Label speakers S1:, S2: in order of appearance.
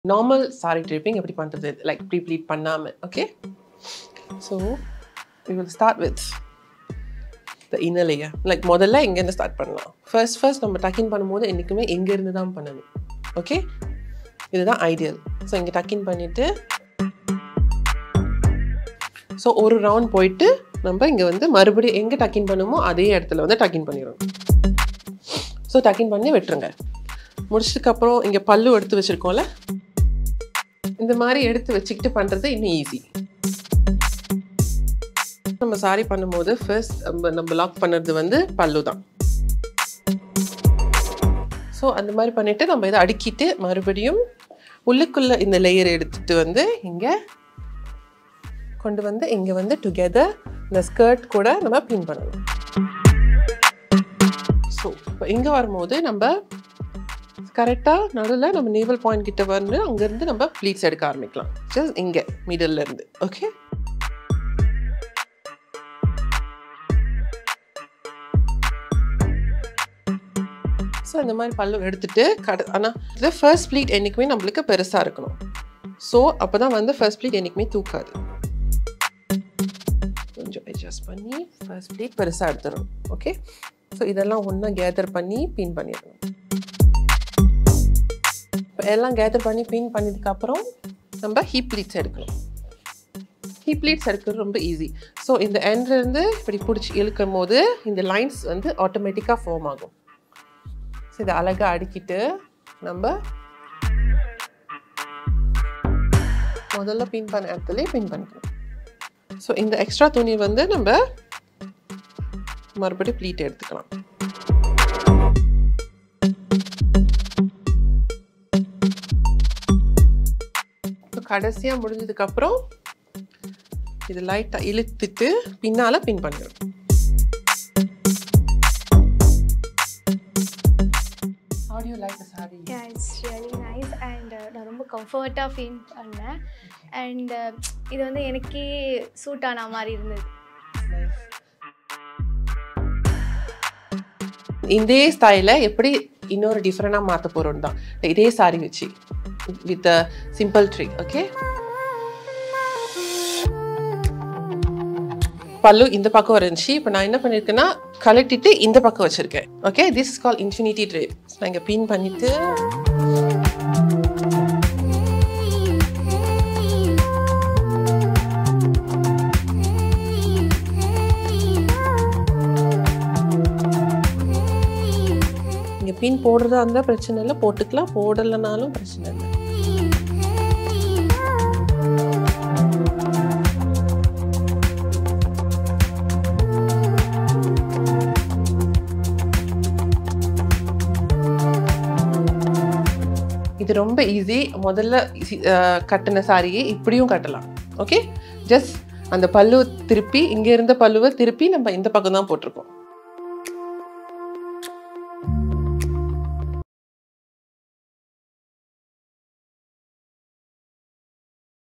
S1: Normal sorry draping எப்படி பண்ணுறது like pre pleat பண்ணாமல் okay so we will start with the inner layer like முதல்ல எங்கேருந்து start பண்ணலாம் ஃபர்ஸ்ட் ஃபர்ஸ்ட் நம்ம டக்கின் பண்ணும்போது என்றைக்குமே எங்கேருந்து தான் பண்ணணும் ஓகே இதுதான் ஐடியல் ஸோ இங்கே டக்கின் பண்ணிவிட்டு ஸோ ஒரு ரவுண்ட் போயிட்டு நம்ம இங்கே வந்து மறுபடியும் எங்கே டக்கின் பண்ணுமோ அதே இடத்துல வந்து டக்கின் பண்ணிடணும் ஸோ டக்கின் பண்ணி விட்டுருங்க முடிச்சதுக்கப்புறம் இங்கே பல்லு எடுத்து வச்சுருக்கோம்ல இந்த மாதிரி எடுத்து வச்சுக்கிட்டு பண்ணுறது இன்னும் ஈஸி நம்ம சாரி பண்ணும்போது ஃபர்ஸ்ட் நம்ம நம்ம லாக் பண்ணுறது வந்து பல்லு தான் ஸோ அந்த மாதிரி பண்ணிவிட்டு நம்ம இதை அடுக்கிட்டு மறுபடியும் உள்ளுக்குள்ளே இந்த லேயர் எடுத்துகிட்டு வந்து இங்கே கொண்டு வந்து இங்கே வந்து டுகெதர் இந்த ஸ்கர்ட் கூட நம்ம பின் பண்ணணும் ஸோ இப்போ இங்கே வரும்போது நம்ம கரெக்டாக நடுவில் நம்ம நேவல் பாயிண்ட் கிட்ட வந்து அங்கேருந்து நம்ம ப்ளீட்ஸ் எடுக்க ஆரம்பிக்கலாம் ஜஸ்ட் இங்கே மிடில் இருந்து ஓகே ஸோ இந்த மாதிரி பல்லு எடுத்துட்டு கட ஆனால் இது ஃபர்ஸ்ட் ப்ளீட் என்றைக்குமே நம்மளுக்கு பெருசாக இருக்கணும் ஸோ அப்போ தான் வந்து ஃபர்ஸ்ட் ப்ளீட் என்றைக்குமே தூக்காது கொஞ்சம் அட்ஜஸ்ட் பண்ணி ஃபர்ஸ்ட் ப்ளீட் பெருசாக எடுத்துடணும் ஓகே ஸோ இதெல்லாம் ஒன்றா கேதர் பண்ணி பின் பண்ணிடணும் இப்போ எல்லாம் கேதர் பண்ணி பின் பண்ணதுக்கப்புறம் நம்ம ஹீப் ப்ளீட்ஸ் எடுக்கணும் ஹீப் ப்ளீட்ஸ் எடுக்கிறது ரொம்ப ஈஸி ஸோ இந்த எண்ட்லேருந்து இப்படி பிடிச்சி இழுக்கும் போது இந்த லைன்ஸ் வந்து ஆட்டோமேட்டிக்காக ஃபார்ம் ஆகும் ஸோ இதை அழகாக அடுக்கிட்டு நம்ம முதல்ல பின் பண்ண இடத்துலயே பின் பண்ணிக்கணும் ஸோ இந்த எக்ஸ்ட்ரா துணி வந்து நம்ம மறுபடியும் ப்ளீட் எடுத்துக்கலாம் கடைசியாக முடிஞ்சதுக்கப்புறம் இது லைட்டாக இழுத்துட்டு பின்னால் பின் பண்ணிடும் How do you like the saree?
S2: Yeah, it's really nice and uh, நான் ரொம்ப கம்ஃபர்ட்டாக ஃபீல் பண்ணேன் அண்ட் இது வந்து எனக்கே சூட் ஆன மாதிரி இருந்தது
S1: இதே ஸ்டைலை எப்படி இன்னொரு டிஃப்ரெண்டாக மாற்ற போகிறோம் தான் இதே சாரி வச்சு வித் சிம்பிள் ட்ரிக் ஓகே பல்லு இந்த பக்கம் இருந்துச்சு இப்போ நான் என்ன பண்ணியிருக்கேன்னா கலட்டிட்டு இந்த பக்கம் வச்சுருக்கேன் okay this is call infinity drape நான் இங்கே பின் பண்ணிவிட்டு இங்கே பின் போடுறதா இருந்தால் பிரச்சனை இல்லை போட்டுக்கலாம் போடலைனாலும் பிரச்சனை இல்லை இது ரொம்ப ஈஸி முதல்ல அஹ், கட்டின சாரியை இப்படியும் கட்டலாம் ஓகே ஜஸ்ட் அந்த பல்லு திருப்பி இங்கே இருந்த பல்லுவை திருப்பி நம்ம இந்த பக்கம் தான் போட்டிருக்கோம்